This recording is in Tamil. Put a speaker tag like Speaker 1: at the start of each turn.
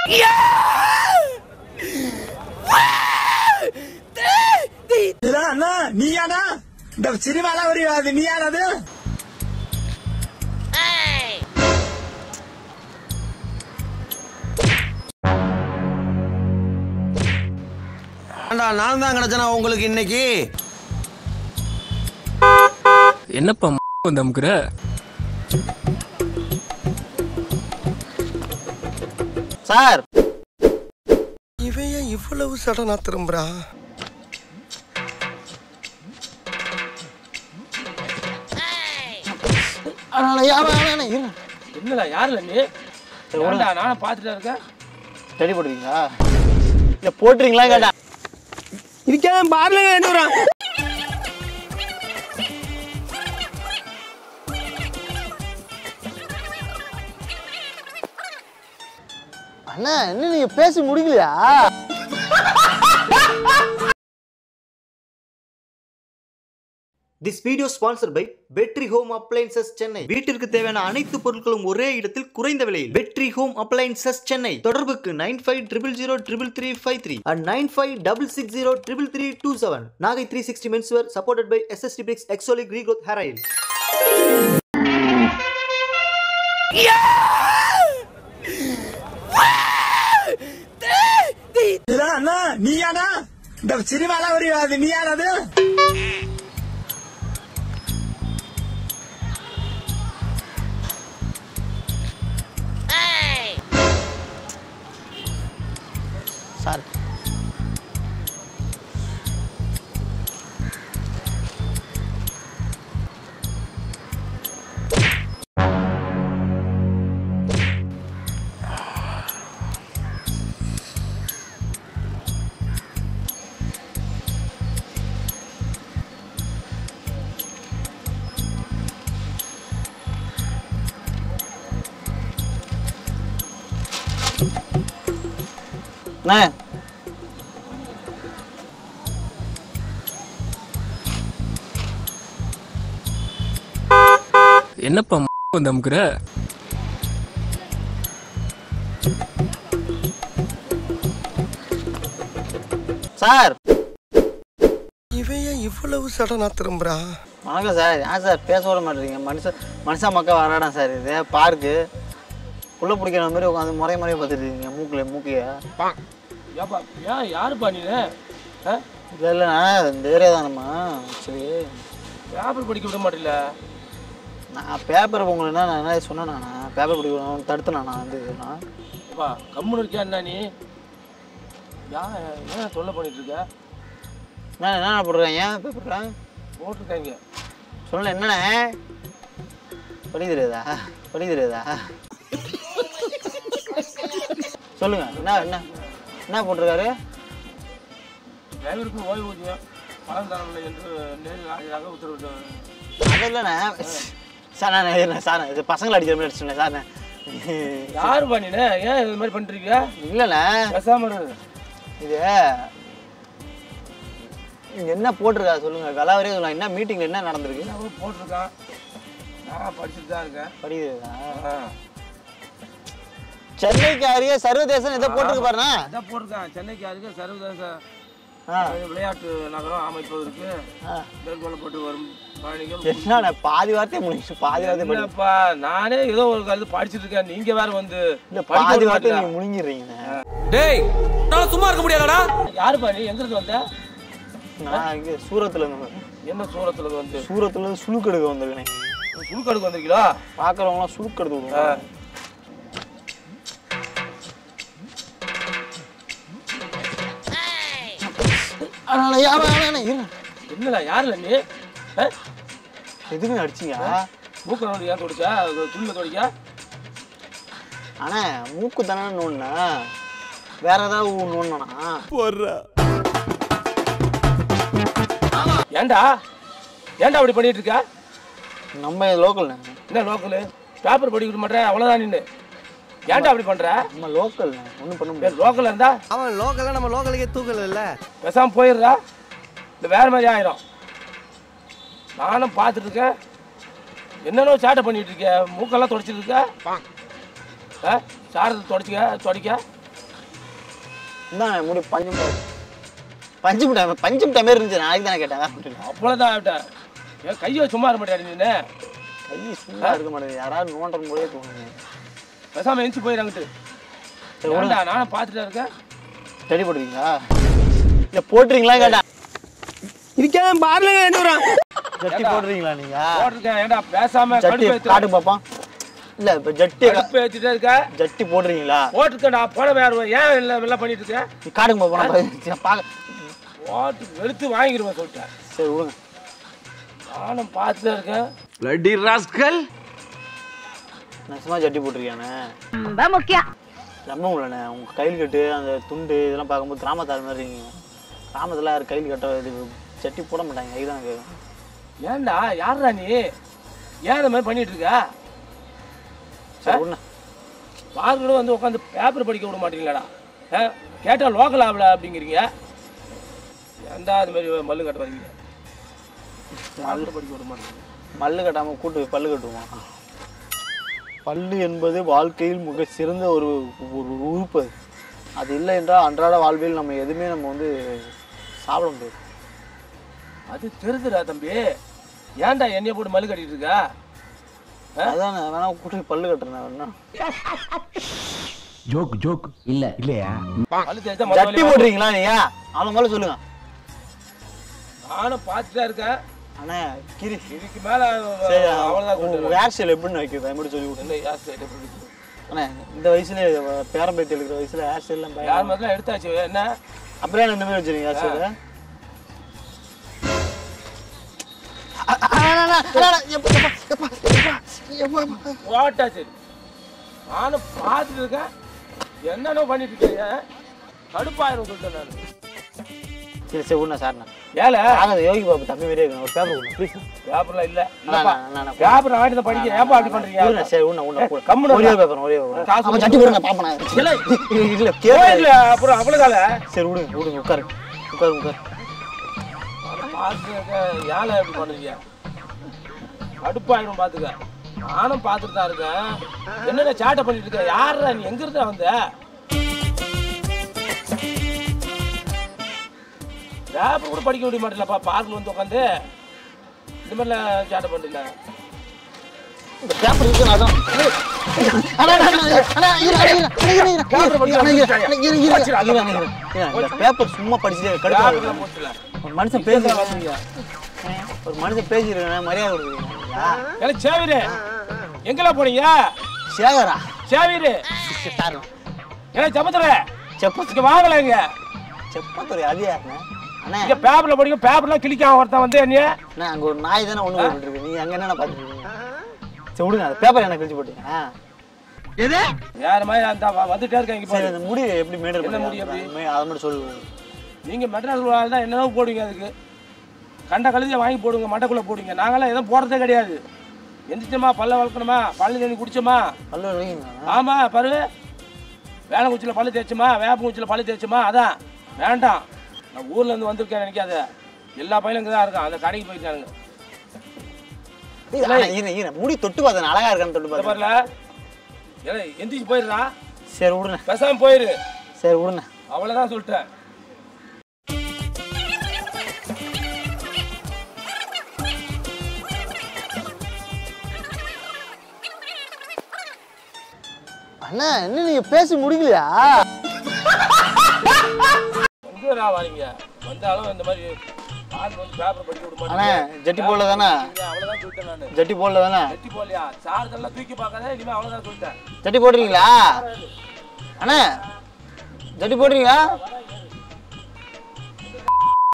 Speaker 1: அண்ணா நீயானா இந்த சினிமாலாம் ஒரு அது நீயானது
Speaker 2: ஏண்டா நான் தான் கிடைச்சனா உங்களுக்கு இன்னைக்கு
Speaker 3: என்னப்பா வந்து அமுக்குற
Speaker 4: சார்
Speaker 2: இவன் ஏன் இவ்வளவு சடனா திரும்புறா
Speaker 5: என்னடா யாருல நீ ஏன்டா நானும் பார்த்துட்டு இருக்கேன்
Speaker 4: ரெடி போடுவீங்களா இல்ல போட்டுறீங்களா கேட்டா
Speaker 2: இதுக்கே பார்ல ரெண்டு வரான்
Speaker 4: அண்ணா என்ன நீங்க பேசி முடிக்கலையா
Speaker 6: this video sponsor by Vetri home appliances Chennai வீட்டிற்கு தேவையான அனைத்து பொருட்களும் ஒரே இடத்தில் குறைந்த விலையில் வெட்ரி ஹோம் அப்ளைன்சஸ் சென்னை தொடர்புக்கு nine five triple zero triple three five three and nine five double six zero triple three two seven Nagai three sixty menswear supported by SST பிரிக்ஸ் எக்ஸோலிக் ரீக்ரோத் ஹேர் ஆயில்
Speaker 1: அண்ணா நீயானா இந்த சினிமாலாம் ஒரு அது நீயானது
Speaker 4: சார் அண்ணா
Speaker 3: என்னப்பா வந்து அமுக்குற
Speaker 4: சார்
Speaker 2: இவன் ஏன் இவ்வளவு சடனா திரும்புறா
Speaker 4: வணக்கம் சார் ஏன் சார் பேச விட மாட்டேறீங்க மனுஷன் மனுஷன் மக்கள் வராடாம் சார் இது பார்க்கு உள்ள பிடிக்கிற மாதிரி உட்காந்து முறை முறையை பார்த்துட்டு இருக்கீங்க மூக்கில் மூக்கைய
Speaker 5: ஏப்பா ஏன் யாருப்பா நீ ஆ?
Speaker 4: இல்லை இல்லைண்ணா இந்த ஏரியா தானம்மா சரி
Speaker 5: பேப்பர் படிக்க விட மாட்டில்ல
Speaker 4: நான் பேப்பர் உங்களுக்கு என்ன நான் என்ன சொன்னேண்ணா பேப்பர் பிடிக்கணும் தடுத்தேண்ணா நான் வந்து நான்
Speaker 5: ஏப்பா கம்முன்னு இருக்கியா என்ன நீ ஏன் ஏன் தொல்லை பண்ணிட்டு இருக்க
Speaker 4: நான் என்ன போடுறேன் ஏன் பேப்பரில்
Speaker 5: போட்டிருக்காங்க
Speaker 4: சொல்லல என்னண்ணே படிக்க தெரியாதா படிக்க தெரியாதா சொல்லுங்க என்ன என்ன என்ன போட்டிருக்காரு
Speaker 5: டிரைவருக்கு ஓய்வூதியம் பணம் தரவில்லை என்று நேரில் ஆஜராக உத்தரவிட்டார்
Speaker 4: அது இல்லைண்ணே சார் நான் இருண்ணே, சார் இது பசங்களை அடிக்கிற மாதிரி அடிச்சுண்ணே சார் நான்
Speaker 5: யாருப்பா நீ ஏன் இது மாதிரி பண்ணிட்டு
Speaker 4: இல்லைண்ணே
Speaker 5: பேசாம இரு.
Speaker 4: இது இங்க என்ன போட்டிருக்கா சொல்லுங்க கலாவரியே சொல்லலாம் என்ன மீட்டிங்ல என்ன நடந்திருக்கு
Speaker 5: என்ன போட்டிருக்கான் நான் படிச்சுட்டு தான் இருக்கேன்
Speaker 4: படிக்கிறதா
Speaker 5: ஆ.
Speaker 4: சென்னைக்கு அருகே சர்வதேசம் எதை போட்டிருக்கு பாருண்ணா
Speaker 5: அதான் போட்டிருக்கான் சென்னைக்கு அருகே சர்வதேச
Speaker 4: ஆ.
Speaker 5: விளையாட்டு நகரம் அமைப்பதற்கு
Speaker 4: ஆ.
Speaker 5: மேற்கொள்ளப்பட்டு வரும் பயணிகள்
Speaker 4: என்னண்ணே பாதி வார்த்தையை முடிச்சு பாதி வார்த்தை படி
Speaker 5: இல்லப்பா நானே ஏதோ ஒரு கருத்து படிச்சிட்டு இருக்கேன் நீங்க வேற வந்து
Speaker 4: இல்ல
Speaker 5: படிக்க
Speaker 4: பாதி
Speaker 5: விட
Speaker 4: வார்த்தை
Speaker 5: மாட்டீங்களா?
Speaker 4: நீங்க முழுங்கிடுறீங்கண்ணே
Speaker 3: டேய் நான் சும்மா இருக்க முடியாதடா
Speaker 5: யாருப்பா நீ எங்க இருந்து வந்த
Speaker 4: நான் இங்க சூரத்துல இருந்து
Speaker 5: என்ன சூரத்துல இருந்து வந்து
Speaker 4: சூரத்துல இருந்து சுழுக்கெடுக்க வந்திருக்கேன்
Speaker 5: சுழுக்கடுக்கு வந்திருக்கீங்களா
Speaker 4: பாக்குறவங்களாம் சுழுக்கெடுத்து
Speaker 5: ஆ.
Speaker 4: விடுவாங்க அதனால யாரும் வேணாம், இருங்க.
Speaker 5: என்னடா யாருல நீ ஆ?
Speaker 4: எதுக்கு அடிச்சீங்க
Speaker 5: மூக்க நோண்டி ஏன் துடிச்சா துணியில துடிக்க
Speaker 4: ஆனா மூக்கு தானே நோண்டா வேற ஏதாவது நோண்டனா
Speaker 5: ஏன்டா ஏன்டா அப்படி பண்ணிட்டு இருக்க
Speaker 4: நம்ம லோக்கல்
Speaker 5: என்ன லோக்கலு பேப்பர் படிக்க மாட்டேன் அவ்வளவுதான் நின்று ஏன்டா அப்படி பண்ற
Speaker 4: நம்ம லோக்கல் ஒன்றும் பண்ண முடியாது
Speaker 5: லோக்கல்ல இருந்தா
Speaker 2: அவன் லோக்கல்ல நம்ம லோக்கலுக்கே தூக்கல இல்ல
Speaker 5: பேசாம போயிடுறா இல்லை வேற மாதிரி ஆயிரும் நானும் பார்த்துட்டு இருக்கேன் என்னென்னோ சேட்டை பண்ணிட்டு இருக்க மூக்கெல்லாம் தொடச்சிட்டு இருக்க ஆ சாரத்தை தொடச்சிக்க தொடக்க
Speaker 4: இந்தாங்க முடி பஞ்சு முட்டை பஞ்சு முட்டை பஞ்சு முட்டை மாதிரி இருந்துச்சு நாளைக்கு தானே கேட்டேன் வேற ஒண்ணும் இல்ல.
Speaker 5: அவ்வளோதான் ஆகிட்டேன் ஏன் கையை சும்மா இருக்க மாட்டேன் நீ
Speaker 4: கை சும்மா இருக்க மாட்டேங்குது யாராவது நோண்டணும் போலே தோணுங்க
Speaker 5: பேசாம எந்திச்சு போயிடாங்கிட்டு ஏன்டா நானும் பார்த்துட்டே இருக்கேன்
Speaker 4: ரெடி போடுவீங்களா இல்ல போட்டுறீங்களா கேட்டேன்
Speaker 2: இதுக்கே பார்லங்க ரெண்டு வரும்
Speaker 4: ஜட்டி போடுறீங்களா நீங்க
Speaker 5: போட்டிருக்கேன் ஏன்டா பேசாம
Speaker 4: ஜட்டி
Speaker 5: கடுப்பு
Speaker 4: காட்டு பாப்போம் இல்ல இப்ப ஜட்டி
Speaker 5: கடுப்பு ஏற்றிட்டே இருக்க
Speaker 4: ஜட்டி போடுறீங்களா
Speaker 5: போட்டிருக்கேன் நான் போட வேறு ஏன் இல்லை எல்லாம் பண்ணிட்டு இருக்கேன்
Speaker 4: நீ காட்டுங்க பாப்போம் நான் பாக்க
Speaker 5: போட்டு வெளுத்து வாங்கிடுவேன் சொல்லிட்டேன்
Speaker 4: சரி விடுங்க
Speaker 5: நானும் பார்த்துட்டே இருக்கேன்
Speaker 4: நான் சும்மா ஜட்டி போட்டிருக்கேண்ணே
Speaker 7: ரொம்ப முக்கியம்
Speaker 4: நம்ப முடியலண்ணே உங்க கையில் கட்டு அந்த துண்டு இதெல்லாம் பார்க்கும்போது கிராமத்தார் மாதிரி இருக்கீங்க கிராமத்துல யாரும் கையில் கட்ட இது ஜட்டி போட மாட்டாங்க இதுதான் கேட்கும்
Speaker 5: ஏன்டா யாருடா நீ ஏன் இந்த மாதிரி பண்ணிட்டு இருக்க
Speaker 4: சரி விடுண்ணே
Speaker 5: பார்க்கணும் வந்து உட்காந்து பேப்பர் படிக்க விட மாட்டீங்களாடா ஆ கேட்டால் லோக்கல் ஆகல அப்படிங்கிறீங்க ஏன்டா அது மாதிரி மல்லு கட்ட வரீங்க மல்லு படிக்க விட மாட்டீங்க
Speaker 4: மல்லு கட்டாம கூட்டு போய் பல்லு கட்டுவோம் பல்லு என்பது வாழ்க்கையில் மிக சிறந்த ஒரு ஒரு உறுப்பு அது. அது இல்லை என்றால் அன்றாட வாழ்வில் நம்ம எதுவுமே நம்ம வந்து சாப்பிட முடியாது
Speaker 5: அது தெரிதுடா தம்பி ஏன்டா என்னைய போட்டு மல்லு கட்டிட்டு இருக்க
Speaker 4: அதான் நான் வேணா கூட்டு போய் பல்லு கட்டுறேன் வேணா
Speaker 5: மல்லு தேய்ச்சா
Speaker 4: ஜட்டி
Speaker 5: மொத்தம்
Speaker 4: போடுறீங்களா நீங்க அவளை மேல சொல்லுங்க
Speaker 5: நானும் பார்த்துட்டே இருக்கேன்
Speaker 4: அண்ணே கிரி
Speaker 5: இதுக்கு மேல
Speaker 4: சரி
Speaker 5: அவ்வளோதான் கொண்டு
Speaker 4: உங்க ஹேர் ஸ்டைல் எப்படின்னு வைக்கிறது அது மட்டும் சொல்லி கொடுங்க
Speaker 5: என்ன யார் side எப்படி இருக்கு?
Speaker 4: அண்ணே இந்த வயசுல பேரம்பேத்தி இருக்கிற வயசுல ஹேர் ஸ்டைல்லாம்
Speaker 5: யார் மாதிரிலாம் எடுத்தாச்சு என்ன
Speaker 4: அப்படியே இந்த மாதிரி வச்சிருக்கீங்க ஹேர் ஸ்டைல்
Speaker 5: ஓட்டா சரி நானும் பார்த்துட்டு இருக்கேன் என்னென்ன பண்ணிட்டு இருக்கீங்க கடுப்பாயிரும் சொல்லிட்டேன் நான்
Speaker 4: சரி சரி விடுண்ணா சார்ண்ணா
Speaker 5: ஏல
Speaker 4: ஆகாது யோகி பாபு தம்பி மாதிரியே இருக்கு ஒரு பேப்பர் கொடுங்க ப்ளீஸ்
Speaker 5: பேப்பர்லாம் இல்ல
Speaker 4: அண்ணா, அண்ணா, அண்ணா,
Speaker 5: பேப்பர் வாங்கிட்டு தான் படிக்க ஏன்பா அப்படி பண்றீங்க
Speaker 4: விடுண்ணா சரி விடுண்ணா விடுண்ணா
Speaker 5: கம்முனு
Speaker 4: ஒரே
Speaker 5: இருடா.
Speaker 4: பேப்பர் ஒரே பேப்பர்
Speaker 5: காசு
Speaker 4: ஆமா ஜட்டி போடுங்க பாப்பனா இல்ல இல்ல கேளு
Speaker 5: கோயில்ல அப்புறம் அவ்வளோதால
Speaker 4: சரி விடுங்க விடுங்க உட்காரு உட்காரு உட்காரு
Speaker 5: பார்த்து ஏழை எப்படி பண்ணுறீங்க கடுப்பாயிடும் பார்த்துக்க நானும் பார்த்துட்டு தான் இருக்கேன் என்னென்ன சேட்டை பண்ணிட்டு இருக்க யாரா நீ எங்க இருந்தா வந்த பேப்பர் கூட படிக்க முடிய மாட்டேலப்பா பார்க்கில் வந்து உட்காந்து இந்த மாதிரிலாம் சேட்டை பண்ணுறீங்க
Speaker 4: இந்த பேப்பர் இருக்கு நான் தான் அண்ணா அண்ணா அண்ணா அண்ணா இரு அண்ணா இரு அண்ணா இரு இரு
Speaker 5: பேப்பர் படிக்க
Speaker 4: அண்ணா இரு
Speaker 5: வச்சுட்டாங்க.
Speaker 4: அண்ணா இரு இரு இரு அண்ணா இரு இரு இந்த பேப்பர் சும்மா படிச்சுட்டே கடுப்பா
Speaker 5: பேப்பர்லாம் போட்டுல
Speaker 4: ஒரு மனுஷன் பேசுறாங்க ஒரு மனுஷன் பேசிருக்கேன் மரியாதை கொடுக்குறீங்க
Speaker 5: எனக்கு சேவிரு எங்கெல்லாம் போனீங்க
Speaker 4: சேகரா
Speaker 5: சேவிரு
Speaker 4: காரணம்
Speaker 5: எனக்கு சமத்துற
Speaker 4: செப்ப
Speaker 5: இங்க வாங்கல இங்க
Speaker 4: செப்பத்துறை அது யாருண்ணே அண்ணா
Speaker 5: இங்க பேப்பர்ல படிக்க பேப்பர்லாம் கிளிக்காம ஒருத்தன் வந்து என்னைய
Speaker 4: அண்ணா அங்க ஒரு நாய் தானே ஒண்ணு போட்டுட்டு இருக்கு நீங்க அங்க என்ன பாத்துட்டு இருக்கீங்க சரி விடுங்க அந்த பேப்பர் எனக்கு கிழிச்சு போட்டீங்க
Speaker 5: வேற மாதிரி அந்த வ- வந்துட்டே இருக்கேன் இங்க
Speaker 4: சரி
Speaker 5: பாரு
Speaker 4: அந்த முடி எப்படி மேடர்
Speaker 5: என்ன முடி எப்படி?
Speaker 4: அதை மட்டும் சொல்லு
Speaker 5: நீங்க மெட்ராஸ் வாழ் தான் என்னென்ன போடுவீங்க அதுக்கு கண்ட கழுதியை வாங்கி போடுங்க மண்டைக்குள்ள போடுங்க நாங்களாம் எதுவும் போடுறதே கிடையாது எந்திரிச்சோமா பல்ல வளர்க்கணுமா பல்லு தண்ணி குடிச்சோமா
Speaker 4: பல்லு வலிக்குங்க
Speaker 5: ஆமா பாரு வேலை குச்சியில் பல்லு தேய்ச்சோமா வேப்ப குச்சியில் பல்லு தேய்ச்சோமா அதான் வேண்டாம் நான் ஊர்ல இருந்து வந்திருக்கேன் நினைக்காத எல்லா பையனும் இங்கே தான் இருக்கான் அந்த கடைக்கு போயிட்டானுங்க
Speaker 4: ஈர ஈர முடி தொட்டு பார்த்தேன் அழகா இருக்கான்னு தொட்டு
Speaker 5: இந்த
Speaker 4: பார்த்தேன்
Speaker 5: பாருல ஏலே எந்திரிச்சு போயிடுறா
Speaker 4: சரி விடுண்ணே
Speaker 5: பேசாம போயிரு
Speaker 4: சரி விடுண்ணே
Speaker 5: அவ்வளோதான் சொல்லிட்டேன்
Speaker 4: அண்ணா என்ன நீங்க பேசி முடிக்கலையா
Speaker 5: எங்கடா வரீங்க வந்தாலும் இந்த மாதிரி ஆள் வந்து பேப்பர் படிக்க விட
Speaker 4: அண்ணா
Speaker 5: மாட்டேங்க
Speaker 4: ஜட்டி போடல தானே
Speaker 5: அவ்வளோதான் சொல்லிட்டேன் நான்
Speaker 4: ஜட்டி போடல தானே
Speaker 5: வெட்டி போலியா சார்ஜ் எல்லாம் தூக்கி பார்க்காத இனிமே அவ்வளோதான் சொல்லிட்டேன்
Speaker 4: ஜட்டி போடுறீங்களா அண்ணா ஜட்டி போடுறீங்களா